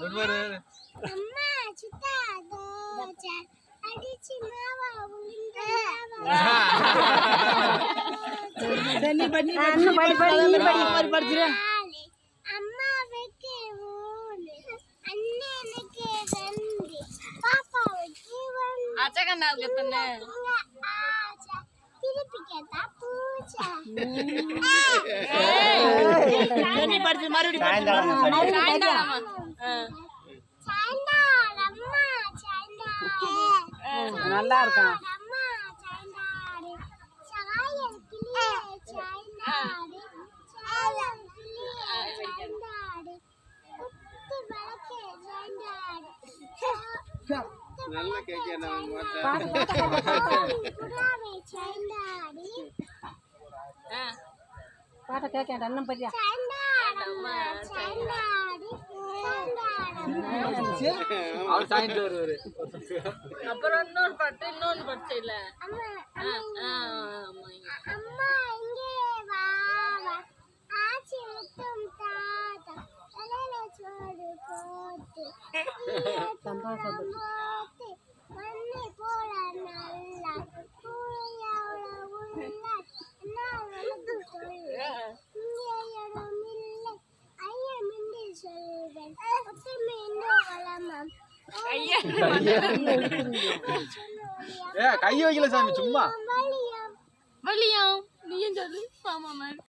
அம்மா சித்தா தோச்ச அடிச்சு மாவா உளுந்த நீ பண்ணி இன்னும் படி படி நீ படி படிச்சிரு நாளே அம்மாவுக்கு மூணு அண்ணனுக்கு ரெண்டு பாப்பாவுக்கு ஒன்று அச்சகண்ணாவுக்கு எத்தனை உங்க ஆச்சா திருப்பி கேட்டா பூச்சா நீ படிச்சு மறுபடியும் படிச்சு சாயந்தாளமா சாயந்தாள் அம்மா சாயந்தாள் நல்லா இருக்கான் அம்மா சாயந்தாடு சாயல் கிளியே சாயந்தாடு சாயல் கிளியே சாயந்தாடு குத்து விளக்கே சாயந்தாடு நல்ல கேக்கே நான் புறாவே சாயந்தாடு பாட்ட கேட்க இன்னும் படியா சாயந்தாடு அம்மா சாயந்தாடு சாயந்தாடு அவர் சாய்ந்து வருவாரு அப்புறம் இன்னொரு பாட்டு இன்னொன்னு படிச்ச இல்ல அம்மா ஆமா அம்மா இங்கே வா வா ஆச்சி முத்தும் தாத்தா தலையில சோறு போட்டு போட்டு மண்ணை போல நல்லா பூயாவுல உள்ள என்ன உனக்கு சொல்ல இங்கே இடம் இல்லை ஐயன் மிண்டி சொல்வேன் ஒத்து மீண்டும் வளமாம் ஐயா ஏ கையை வைக்கல சாமி சும்மா வழியா வலியம் நீயும் சொல்லு ஆமா மாதிரி